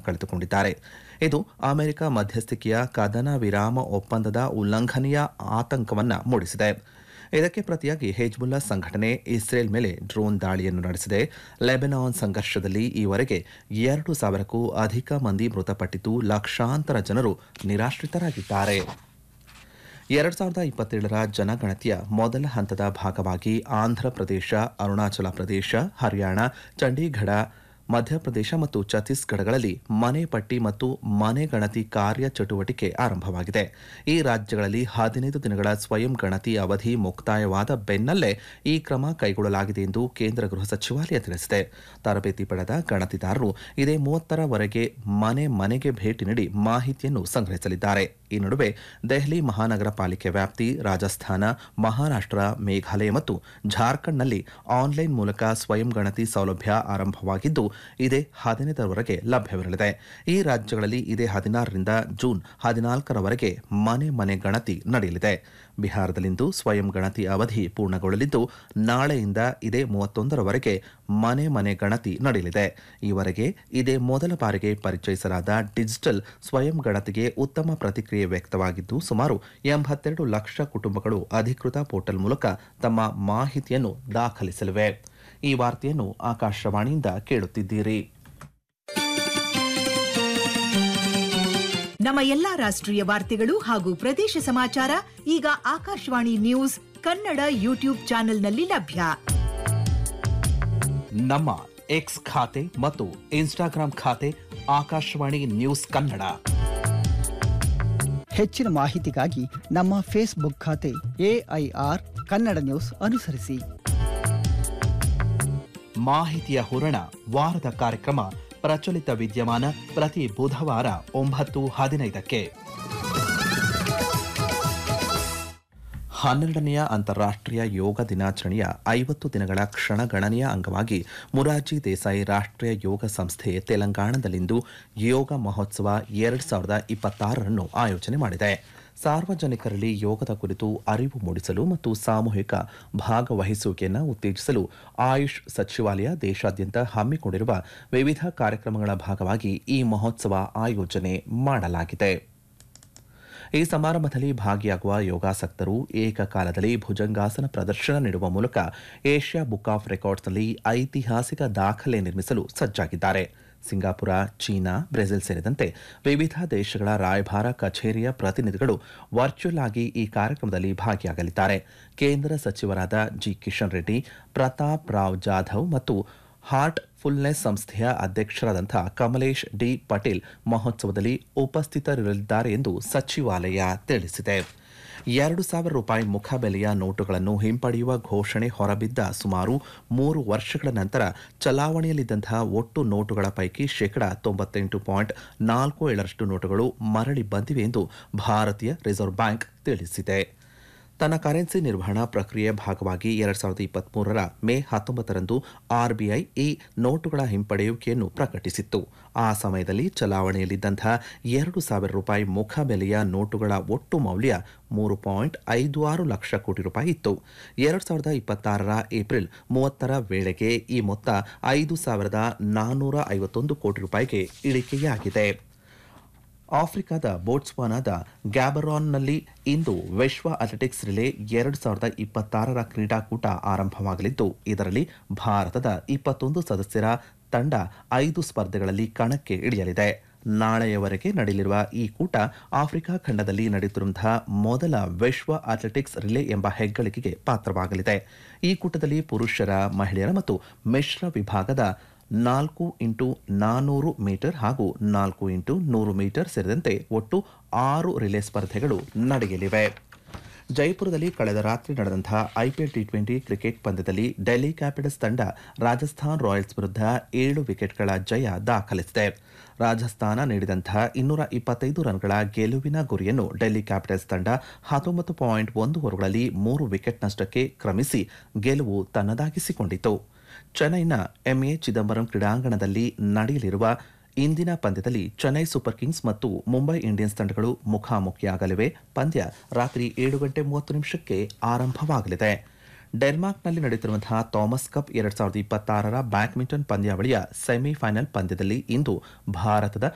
ಕಳೆದುಕೊಂಡಿದ್ದಾರೆ ಇದು ಅಮೆರಿಕ ಮಧ್ಯಸ್ಥಿಕೆಯ ಕದನ ವಿರಾಮ ಒಪ್ಪಂದದ ಉಲ್ಲಂಘನೆಯ ಆತಂಕವನ್ನು ಮೂಡಿಸಿದೆ ಇದಕ್ಕೆ ಪ್ರತಿಯಾಗಿ ಹೆಜ್ಬುಲ್ಲಾ ಸಂಘಟನೆ ಇಸ್ರೇಲ್ ಮೇಲೆ ಡ್ರೋನ್ ದಾಳಿಯನ್ನು ನಡೆಸಿದೆ ಲೆಬನಾನ್ ಸಂಘರ್ಷದಲ್ಲಿ ಈವರೆಗೆ ಎರಡು ಸಾವಿರಕ್ಕೂ ಅಧಿಕ ಮಂದಿ ಮೃತಪಟ್ಟಿದ್ದು ಲಕ್ಷಾಂತರ ಜನರು ನಿರಾಶ್ರಿತರಾಗಿದ್ದಾರೆ ಎರಡ್ ಸಾವಿರದ ಇಪ್ಪತ್ತೇಳರ ಜನಗಣತಿಯ ಮೊದಲ ಹಂತದ ಭಾಗವಾಗಿ ಆಂಧ್ರಪ್ರದೇಶ ಅರುಣಾಚಲ ಪ್ರದೇಶ ಹರಿಯಾಣ ಚಂಡೀಗಢ ಮಧ್ಯಪ್ರದೇಶ ಮತ್ತು ಛತ್ತೀಸ್ಗಢಗಳಲ್ಲಿ ಮನೆ ಪಟ್ಟಿ ಮತ್ತು ಮನೆ ಗಣತಿ ಕಾರ್ಯ ಚಟುವಟಿಕೆ ಆರಂಭವಾಗಿದೆ ಈ ರಾಜ್ಯಗಳಲ್ಲಿ ಹದಿನೈದು ದಿನಗಳ ಸ್ವಯಂ ಗಣತಿ ಅವಧಿ ಮುಕ್ತಾಯವಾದ ಬೆನ್ನಲ್ಲೇ ಈ ಕ್ರಮ ಕೈಗೊಳ್ಳಲಾಗಿದೆ ಎಂದು ಕೇಂದ್ರ ಗೃಹ ಸಚಿವಾಲಯ ತಿಳಿಸಿದೆ ತರಬೇತಿ ಪಡೆದ ಗಣತಿದಾರರು ಇದೇ ಮೂವತ್ತರವರೆಗೆ ಮನೆ ಮನೆಗೆ ಭೇಟಿ ನೀಡಿ ಮಾಹಿತಿಯನ್ನು ಸಂಗ್ರಹಿಸಲಿದ್ದಾರೆ ಈ ನಡುವೆ ದೆಹಲಿ ಮಹಾನಗರ ಪಾಲಿಕೆ ವ್ಯಾಪ್ತಿ ರಾಜಸ್ಥಾನ ಮಹಾರಾಷ್ಟ್ರ ಮೇಘಾಲಯ ಮತ್ತು ಜಾರ್ಖಂಡ್ನಲ್ಲಿ ಆನ್ಲೈನ್ ಮೂಲಕ ಸ್ವಯಂ ಗಣತಿ ಸೌಲಭ್ಯ ಆರಂಭವಾಗಿದ್ದು ಇದೇ ಹದಿನೈದರವರೆಗೆ ಲಭ್ಯವಿರಲಿದೆ ಈ ರಾಜ್ಯಗಳಲ್ಲಿ ಇದೇ ಹದಿನಾರರಿಂದ ಜೂನ್ ಹದಿನಾಲ್ಕರವರೆಗೆ ಮನೆ ಮನೆ ಗಣತಿ ನಡೆಯಲಿದೆ ಬಿಹಾರದಲ್ಲಿಂದು ಸ್ವಯಂ ಗಣತಿ ಅವಧಿ ಪೂರ್ಣಗೊಳ್ಳಲಿದ್ದು ನಾಳೆಯಿಂದ ಇದೇ ಮೂವತ್ತೊಂದರವರೆಗೆ ಮನೆ ಮನೆ ಗಣತಿ ನಡೆಯಲಿದೆ ಈವರೆಗೆ ಇದೇ ಮೊದಲ ಬಾರಿಗೆ ಪರಿಚಯಿಸಲಾದ ಡಿಜಿಟಲ್ ಸ್ವಯಂ ಗಣತಿಗೆ ಉತ್ತಮ ಪ್ರತಿಕ್ರಿಯೆ ವ್ಯಕ್ತವಾಗಿದ್ದು ಸುಮಾರು ಎಂಬತ್ತೆರಡು ಲಕ್ಷ ಕುಟುಂಬಗಳು ಅಧಿಕೃತ ಪೋರ್ಟಲ್ ಮೂಲಕ ತಮ್ಮ ಮಾಹಿತಿಯನ್ನು ದಾಖಲಿಸಲಿವೆ ಈ ವಾರ್ತೆಯನ್ನು ಆಕಾಶವಾಣಿಯಿಂದ ಕೇಳುತ್ತಿದ್ದೀರಿ ನಮ್ಮ ಎಲ್ಲಾ ರಾಷ್ಟ್ರೀಯ ವಾರ್ತೆಗಳು ಹಾಗೂ ಪ್ರದೇಶ ಸಮಾಚಾರ ಈಗ ಆಕಾಶವಾಣಿ ನ್ಯೂಸ್ ಕನ್ನಡ ಯೂಟ್ಯೂಬ್ ಚಾನೆಲ್ನಲ್ಲಿ ಲಭ್ಯ ನಮ್ಮ ಎಕ್ಸ್ ಖಾತೆ ಮತ್ತು ಇನ್ಸ್ಟಾಗ್ರಾಂ ಖಾತೆ ಆಕಾಶವಾಣಿ ನ್ಯೂಸ್ ಕನ್ನಡ ಹೆಚ್ಚಿನ ಮಾಹಿತಿಗಾಗಿ ನಮ್ಮ ಫೇಸ್ಬುಕ್ ಖಾತೆ ಎಐಆರ್ ಕನ್ನಡ ನ್ಯೂಸ್ ಅನುಸರಿಸಿ ಮಾಹಿತಿಯ ಹೂರಣ ವಾರದ ಕಾರ್ಯಕ್ರಮ ಪ್ರಚಲಿತ ವಿದ್ಯಮಾನ ಪ್ರತಿ ಬುಧವಾರ ಒಂಬತ್ತು ಹದಿನೈದಕ್ಕೆ ಹನ್ನೆರಡನೆಯ ಅಂತಾರಾಷ್ಟ್ರೀಯ ಯೋಗ ದಿನಾಚರಣೆಯ ಐವತ್ತು ದಿನಗಳ ಕ್ಷಣಗಣನೆಯ ಅಂಗವಾಗಿ ಮುರಾರ್ಜಿ ದೇಸಾಯಿ ರಾಷ್ಟ್ರೀಯ ಯೋಗ ಸಂಸ್ಥೆ ತೆಲಂಗಾಣದಲ್ಲಿಂದು ಯೋಗ ಮಹೋತ್ಸವ ಎರಡು ಸಾವಿರದ ಇಪ್ಪತ್ತಾರರನ್ನು ಆಯೋಜನೆ ಮಾಡಿದೆ ಸಾರ್ವಜನಿಕರಲ್ಲಿ ಯೋಗದ ಕುರಿತು ಅರಿವು ಮೂಡಿಸಲು ಮತ್ತು ಸಾಮೂಹಿಕ ಭಾಗವಹಿಸುವಿಕೆಯನ್ನು ಉತ್ತೇಜಿಸಲು ಆಯುಷ್ ಸಚಿವಾಲಯ ದೇಶಾದ್ಯಂತ ಹಮ್ಮಿಕೊಂಡಿರುವ ವಿವಿಧ ಕಾರ್ಯಕ್ರಮಗಳ ಭಾಗವಾಗಿ ಈ ಮಹೋತ್ಸವ ಆಯೋಜನೆ ಮಾಡಲಾಗಿದೆ ಈ ಸಮಾರಂಭದಲ್ಲಿ ಭಾಗಿಯಾಗುವ ಯೋಗಾಸಕ್ತರು ಏಕಕಾಲದಲ್ಲಿ ಭುಜಂಗಾಸನ ಪ್ರದರ್ಶನ ನೀಡುವ ಮೂಲಕ ಏಷ್ಯಾ ಬುಕ್ ಆಫ್ ರೆಕಾರ್ಡ್ಸ್ನಲ್ಲಿ ಐತಿಹಾಸಿಕ ದಾಖಲೆ ನಿರ್ಮಿಸಲು ಸಜ್ಜಾಗಿದ್ದಾರೆ ಸಿಂಗಾಪುರ ಚೀನಾ ಬ್ರೆಜಿಲ್ ಸೇರಿದಂತೆ ವಿವಿಧ ದೇಶಗಳ ರಾಯಭಾರ ಕಚೇರಿಯ ಪ್ರತಿನಿಧಿಗಳು ವರ್ಚುವಲ್ ಆಗಿ ಈ ಕಾರ್ಯಕ್ರಮದಲ್ಲಿ ಭಾಗಿಯಾಗಲಿದ್ದಾರೆ ಕೇಂದ್ರ ಸಚಿವರಾದ ಜಿ ಕಿಶನ್ ರೆಡ್ಡಿ ಪ್ರತಾಪ್ ರಾವ್ ಜಾಧವ್ ಮತ್ತು ಹಾರ್ಟ್ ಫುಲ್ನೆಸ್ ಸಂಸ್ಥೆಯ ಅಧ್ಯಕ್ಷರಾದಂಥ ಕಮಲೇಶ್ ಡಿ ಪಟೇಲ್ ಮಹೋತ್ಸವದಲ್ಲಿ ಉಪಸ್ಥಿತರಿರಲಿದ್ದಾರೆ ಎಂದು ಸಚಿವಾಲಯ ತಿಳಿಸಿದೆ ಎರಡು ಸಾವಿರ ರೂಪಾಯಿ ಮುಖಬೆಲೆಯ ನೋಟುಗಳನ್ನು ಹಿಂಪಡೆಯುವ ಘೋಷಣೆ ಹೊರಬಿದ್ದ ಸುಮಾರು ಮೂರು ವರ್ಷಗಳ ನಂತರ ಚಲಾವಣೆಯಲ್ಲಿದ್ದಂತಹ ಒಟ್ಟು ನೋಟುಗಳ ಪೈಕಿ ಶೇಕಡಾ ತೊಂಬತ್ತೆಂಟು ಪಾಯಿಂಟ್ ನಾಲ್ಕು ಏಳರಷ್ಟು ನೋಟುಗಳು ಮರಳಿ ಬಂದಿವೆ ಎಂದು ಭಾರತೀಯ ರಿಸರ್ವ್ ಬ್ಯಾಂಕ್ ತಿಳಿಸಿದೆ ತನ್ನ ಕರೆನ್ಸಿ ನಿರ್ವಹಣಾ ಪ್ರಕ್ರಿಯೆ ಭಾಗವಾಗಿ ಎರಡ್ ಸಾವಿರದ ಇಪ್ಪತ್ಮೂರರ ಮೇ ಹತ್ತೊಂಬತ್ತರಂದು ಆರ್ಬಿಐ ಈ ನೋಟುಗಳ ಹಿಂಪಡೆಯುವಿಕೆಯನ್ನು ಪ್ರಕಟಿಸಿತ್ತು ಆ ಸಮಯದಲ್ಲಿ ಚಲಾವಣೆಯಲ್ಲಿದ್ದಂತಹ ಎರಡು ಸಾವಿರ ರೂಪಾಯಿ ಮುಖಬೆಲೆಯ ನೋಟುಗಳ ಒಟ್ಟು ಮೌಲ್ಯ ಮೂರು ಪಾಯಿಂಟ್ ಐದು ಆರು ಲಕ್ಷ ಕೋಟಿ ರೂಪಾಯಿ ಇತ್ತು ಎರಡ್ ಸಾವಿರದ ಇಪ್ಪತ್ತಾರರ ಏಪ್ರಿಲ್ ಮೂವತ್ತರ ವೇಳೆಗೆ ಈ ಮೊತ್ತ ಐದು ಸಾವಿರದ ನಾನ್ನೂರ ಐವತ್ತೊಂದು ಕೋಟಿ ರೂಪಾಯಿಗೆ ಇಳಿಕೆಯಾಗಿದೆ ಆಫ್ರಿಕಾದ ಬೋಟ್ಸ್ವಾನಾದ ಗ್ಯಾಬರಾನ್ನಲ್ಲಿ ಇಂದು ವಿಶ್ವ ಅಥ್ಲೆಟಿಕ್ಸ್ ರಿಲೇ ಎರಡು ಸಾವಿರದ ಇಪ್ಪತ್ತಾರರ ಕ್ರೀಡಾಕೂಟ ಆರಂಭವಾಗಲಿದ್ದು ಇದರಲ್ಲಿ ಭಾರತದ ಇಪ್ಪತ್ತೊಂದು ಸದಸ್ಯರ ತಂಡ ಐದು ಸ್ಪರ್ಧೆಗಳಲ್ಲಿ ಕಣಕ್ಕೆ ಇಳಿಯಲಿದೆ ನಾಳೆಯವರೆಗೆ ನಡೆಯಲಿರುವ ಈ ಕೂಟ ಆಫ್ರಿಕಾ ಖಂಡದಲ್ಲಿ ನಡೆಯುತ್ತಿರುವಂತಹ ಮೊದಲ ವಿಶ್ವ ಅಥ್ಲೆಟಿಕ್ಸ್ ರಿಲೇ ಎಂಬ ಹೆಗ್ಗಳಿಕೆಗೆ ಪಾತ್ರವಾಗಲಿದೆ ಈ ಕೂಟದಲ್ಲಿ ಪುರುಷರ ಮಹಿಳೆಯರ ಮತ್ತು ಮಿಶ್ರ ವಿಭಾಗದ ನಾಲ್ಕು ಇಂಟು ನಾನೂರು ಮೀಟರ್ ಹಾಗೂ ನಾಲ್ಕು ಇಂಟು ನೂರು ಮೀಟರ್ ಸೇರಿದಂತೆ ಒಟ್ಟು ಆರು ರಿಲೇ ಸ್ಪರ್ಧೆಗಳು ನಡೆಯಲಿವೆ ಜೈಪುರದಲ್ಲಿ ಕಳೆದ ರಾತ್ರಿ ನಡೆದಂತಹ ಐಪಿಎಲ್ ಟಿ ಟ್ವೆಂಟಿ ಕ್ರಿಕೆಟ್ ಪಂದ್ಯದಲ್ಲಿ ಡೆಲ್ಲಿ ಕ್ಯಾಪಿಟಲ್ಸ್ ತಂಡ ರಾಜಸ್ಥಾನ್ ರಾಯಲ್ಸ್ ವಿರುದ್ಧ ಏಳು ವಿಕೆಟ್ಗಳ ಜಯ ದಾಖಲಿಸಿದೆ ರಾಜಸ್ಥಾನ ನೀಡಿದಂತಹ ಇನ್ನೂರ ಇಪ್ಪತ್ತೈದು ರನ್ಗಳ ಗೆಲುವಿನ ಗುರಿಯನ್ನು ಡೆಲ್ಲಿ ಕ್ಯಾಪಿಟಲ್ಸ್ ತಂಡ ಹತ್ತೊಂಬತ್ತು ಪಾಯಿಂಟ್ ಒಂದು ಓವರ್ಗಳಲ್ಲಿ ಮೂರು ವಿಕೆಟ್ ನಷ್ಟಕ್ಕೆ ಕ್ರಮಿಸಿ ಗೆಲುವು ತನ್ನದಾಗಿಸಿಕೊಂಡಿತು ಚೆನ್ನೈನ ಎಂಎ ಚಿದಂಬರಂ ಕ್ರೀಡಾಂಗಣದಲ್ಲಿ ನಡೆಯಲಿರುವ ಇಂದಿನ ಪಂದ್ಯದಲ್ಲಿ ಚೆನ್ನೈ ಸೂಪರ್ ಕಿಂಗ್ಸ್ ಮತ್ತು ಮುಂಬೈ ಇಂಡಿಯನ್ಸ್ ತಂಡಗಳು ಮುಖಾಮುಖಿಯಾಗಲಿವೆ ಪಂದ್ಯ ರಾತ್ರಿ ಏಳು ಗಂಟೆ ಮೂವತ್ತು ನಿಮಿಷಕ್ಕೆ ಆರಂಭವಾಗಲಿದೆ ಡೆನ್ಮಾರ್ಕ್ನಲ್ಲಿ ನಡೆಯುತ್ತಿರುವಂತಹ ಥಾಮಸ್ ಕಪ್ ಎರಡ್ ಸಾವಿರದ ಇಪ್ಪತ್ತಾರರ ಬ್ಯಾಡ್ಮಿಂಟನ್ ಪಂದ್ಯಾವಳಿಯ ಸೆಮಿಫೈನಲ್ ಪಂದ್ಯದಲ್ಲಿ ಇಂದು ಭಾರತದ